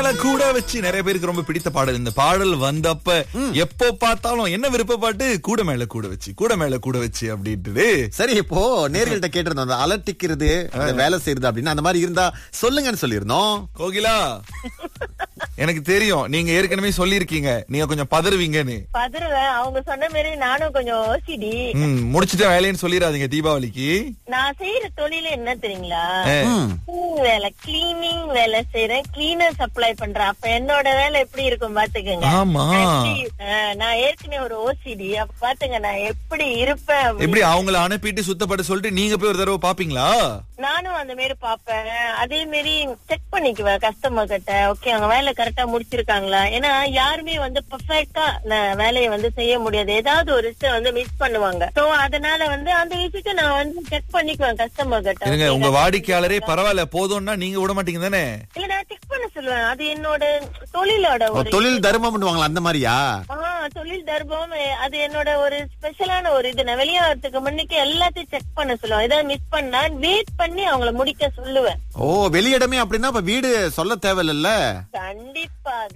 மேல கூட வச்சு நிறைய பேருக்கு ரொம்ப பிடித்த பாடல் இந்த பாடல் வந்தப்ப எப்போ பார்த்தாலும் என்ன விருப்ப பாட்டு கூட மேல கூட வச்சு கூட மேல கூட வச்சு அப்படின்ட்டு சரி இப்போ நேர்கள்ட்ட கேட்டிருந்தோம் அந்த அலட்டிக்கிறது அந்த வேலை செய்யறது அப்படின்னு அந்த மாதிரி இருந்தா சொல்லுங்கன்னு சொல்லியிருந்தோம் கோகிலா எனக்கு தெரியும் நீங்க ஏற்கனவே சொல்லியிருக்கீங்க நீங்க கொஞ்சம் பதறுவீங்கன்னு பதறுவேன் அவங்க சொன்ன மாதிரி நானும் கொஞ்சம் ஓசிடி ம், முடிச்சிட்ட வேலைன்னு சொல்லிடாதீங்க தீபாவளிக்கு நான் செய்யற தொழில என்ன தெரியுங்களா ஏ, cleaning வேலை கிளீனிங் வேலை செய்யறேன் கிளீனர் சப்ளை பண்றேன் அப்ப என்னோட வேலை எப்படி இருக்கும் பாத்துக்கங்க ஆமா Actually, அஹ், நான் ஏற்கனவே ஒரு ஓசிடி அப்ப பாத்துங்க நான் எப்படி இருப்பேன் அப்படின்னு. எப்படி அவங்கள அனுப்பிட்டு சுத்தப்பட சொல்லிட்டு நீங்க போய் ஒரு தடவை பாப்பீங்களா நானும் அந்த மாதிரி பாப்பேன் அதே மாதிரி செக் பண்ணிக்குவேன் கஸ்டமர் கிட்ட ஓகே அவங்க வேலை கரெக்டா முடிச்சிருக்காங்களா ஏன்னா யாருமே வந்து பர்ஃபெக்டா வேலையை வந்து செய்ய முடியாது ஏதாவது ஒரு விஷயம் வந்து மிஸ் பண்ணுவாங்க சோ அதனால வந்து அந்த விஷயத்த நான் வந்து செக் பண்ணிக்குவேன் கஸ்டமர் கிட்ட இருங்க Okay, உங்க நான் வாடிக்கையாளரே பரவாயில்ல போதும்னா நீங்க விட மாட்டீங்க தானே இல்ல நான் செக் பண்ண சொல்லுவேன் அது என்னோட தொழிலோட ஓ, ஒரு தொழில் தர்மம் பண்ணுவாங்களா அந்த மாதிரியா ஆ, தொழில் தர்மம் அது என்னோட ஒரு ஸ்பெஷலான ஒரு இது நான் வெளியாகிறதுக்கு முன்னுக்கு எல்லாத்தையும் செக் பண்ண சொல்லுவேன் ஏதாவது மிஸ் பண்ணா வெயிட் பண்ணி அவங்கள முடிக்க சொல்லுவேன் ஓ வெளியிடமே அப்படின்னா இப்ப வீடு சொல்ல தேவையில்ல கண்டிப்பாக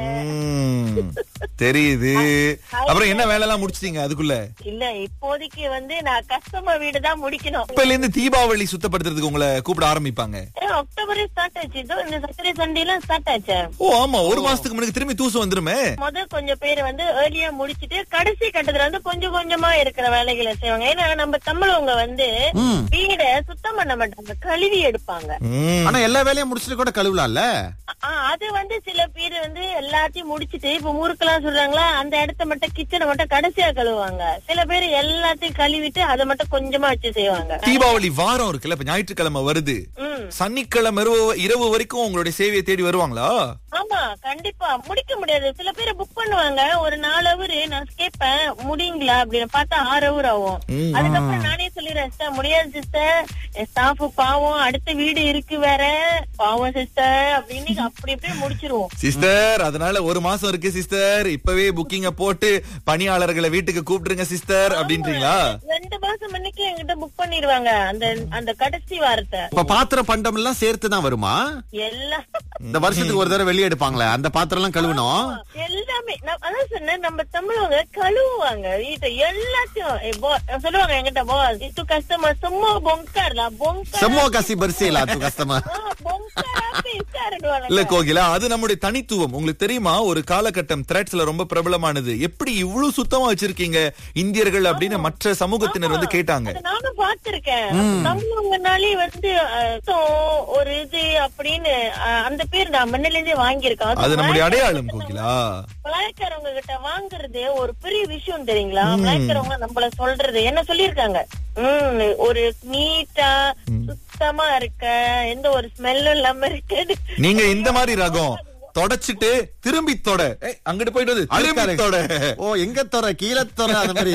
ம், தெரியுது அப்புறம் என்ன வேலை எல்லாம் முடிச்சிட்டீங்க அதுக்குள்ள இல்ல இப்போதைக்கு வந்து நான் கஸ்டமர் வீடு தான் முடிக்கணும் இப்பல இருந்து தீபாவளி சுத்தப்படுத்துறதுக்கு உங்களை கூப்பிட ஆரம்பிப்பாங்க ஏன்னா, அக்டோபரே ஸ்டார்ட் ஆச்சு இதோ இந்த சாட்டர்டே சண்டே எல்லாம் ஸ்டார்ட் ஆச்சு ஓ ஆமா ஒரு மாசத்துக்கு முன்னாடி திரும்பி தூசு வந்துருமே முத கொஞ்சம் பேர் வந்து ஏர்லியா முடிச்சிட்டு கடைசி கட்டத்துல வந்து கொஞ்சம் கொஞ்சமா இருக்கிற வேலைகளை செய்வாங்க ஏன்னா நம்ம தமிழவங்க வந்து ம். வீட சுத்தம் பண்ண மாட்டாங்க கழுவி எடுப்பாங்க ம், ஆனா எல்லா வேலையும் முடிச்சுட்டு கூட கழுவலாம்ல ஆ, அது வந்து சில பேர் வந்து எல்லாத்தையும் முடிச்சிட்டு இப்ப முறுக்கெல்லாம் சொல்றாங்களா அந்த இடத்த மட்டும் கிச்சனை மட்டும் கடைசியா கழுவுவாங்க சில பேர் எல்லாத்தையும் கழுவிட்டு அதை மட்டும் கொஞ்சமா வச்சு செய்வாங்க தீபாவளி வாரம் இருக்குல்ல இப்ப ஞாயிற்றுக்கிழமை வருது ம் சனிக்கிழமை இரவு- இரவு வரைக்கும் உங்களுடைய சேவையை தேடி வருவாங்களா ஆமா கண்டிப்பா முடிக்க முடியாது சில பேர் புக் பண்ணுவாங்க ஒரு நாலு ஹவர் நான் கேட்பேன் முடியுங்களா அப்படின்னு பார்த்தா ஆறு ஹவர் ஆகும் ம். அதுக்கப்புறம் நானே சொல்லிடுறேன் சிஸ்டர் முடியாது சிஸ்டர் ஸ்டாஃப் பாவம் அடுத்த வீடு இருக்கு வேற பாவம் சிஸ்டர் அப்படின்னு அப்படி அப்படியே முடிச்சிருவோம் சிஸ்டர் அதனால ஒரு மாசம் இருக்கு சிஸ்டர் இப்பவே புக்கிங்க போட்டு பணியாளர்களை வீட்டுக்கு கூப்பிட்டுருங்க சிஸ்டர் அப்படின்றீங்களா ரெண்டு மாசம் முன்னுக்கு என்கிட்ட புக் பண்ணிடுவாங்க அந்த அந்த கடைசி வாரத்தை இப்ப பாத்திர பண்டம் எல்லாம் சேர்த்து தான் வருமா எல்லாம் இந்த வருஷத்துக்கு ஒரு தடவை வெளியே எடுப்பாங்களே அந்த பாத்திரம் எல்லாம் கழுவணும் எல்லாமே நான் அதான் சொன்னேன் நம்ம தமிழவங்க கழுவுவாங்க வீட்டை எல்லாத்தையும் ஏ, bo- சொல்லுவாங்க என்கிட்ட போ இது கஸ்டமர் சும்மா பொங்கார்ல பொங்கா செம்மோ கசி பரிசையில அது கஷ்டமா இல்ல கோகிலா அது நம்முடைய தனித்துவம் உங்களுக்கு தெரியுமா ஒரு காலகட்டம் த்ரெட்ஸ்ல ரொம்ப பிரபலமானது எப்படி இவ்வளவு சுத்தமா வச்சிருக்கீங்க இந்தியர்கள் அப்படின்னு மற்ற சமூகத்தினர் வந்து கேட்டாங்க அது நானும் பார்த்திருக்கேன் தமிழவங்கனாலே வந்து அஹ், so, ஒரு இது அப்படின்னு அஹ், அந்த பேர் நான் முன்னில இருந்தே வாங்கியிருக்கேன் அது நம்முடைய அடையாளம் கோகிலா மலாய்க்காரவங்க கிட்ட வாங்குறது ஒரு பெரிய விஷயம் தெரியுங்களா மலாய்க்காரவங்க நம்மள சொல்றது என்ன சொல்லிருக்காங்க உம் ஒரு நீட்டா சுத்தமா இருக்க எந்த ஒரு ஸ்மெல்லும் இல்லாம இருக்கு நீங்க இந்த மாதிரி ரகம் தொடச்சிட்டு திரும்பி தொட ஏய், அங்கிட்டு போயிட்டு வந்து திரும்பி அழுக்காரு. தொட ஓ எங்க தொற கீழே தொற அந்த மாதிரி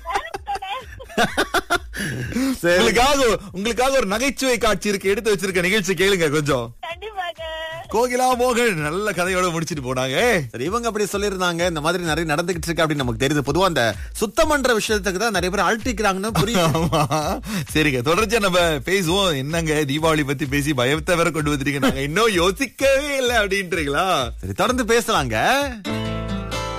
சரி உங்களுக்காக உங்களுக்காக ஒரு நகைச்சுவை காட்சி இருக்கு எடுத்து வச்சிருக்க நிகழ்ச்சி கேளுங்க கொஞ்சம் கண்டிப்பாக கோகிலா மோகன் நல்ல கதையோட முடிச்சிட்டு போனாங்க சரி இவங்க அப்படி சொல்லியிருந்தாங்க இந்த மாதிரி நிறைய நடந்துகிட்டு இருக்கு அப்படின்னு நமக்கு தெரியுது பொதுவா அந்த சுத்தம் பண்ற விஷயத்துக்கு தான் நிறைய பேர் அழட்டிக்கிறாங்கன்னு புரியுது ஆமா சரிங்க தொடர்ச்சியா நம்ம பேசுவோம் என்னங்க தீபாவளி பத்தி பேசி பயத்தை வேற கொண்டு வந்துட்டீங்க நாங்க இன்னும் யோசிக்கவே இல்லை அப்படின்றீங்களா சரி தொடர்ந்து பேசலாங்க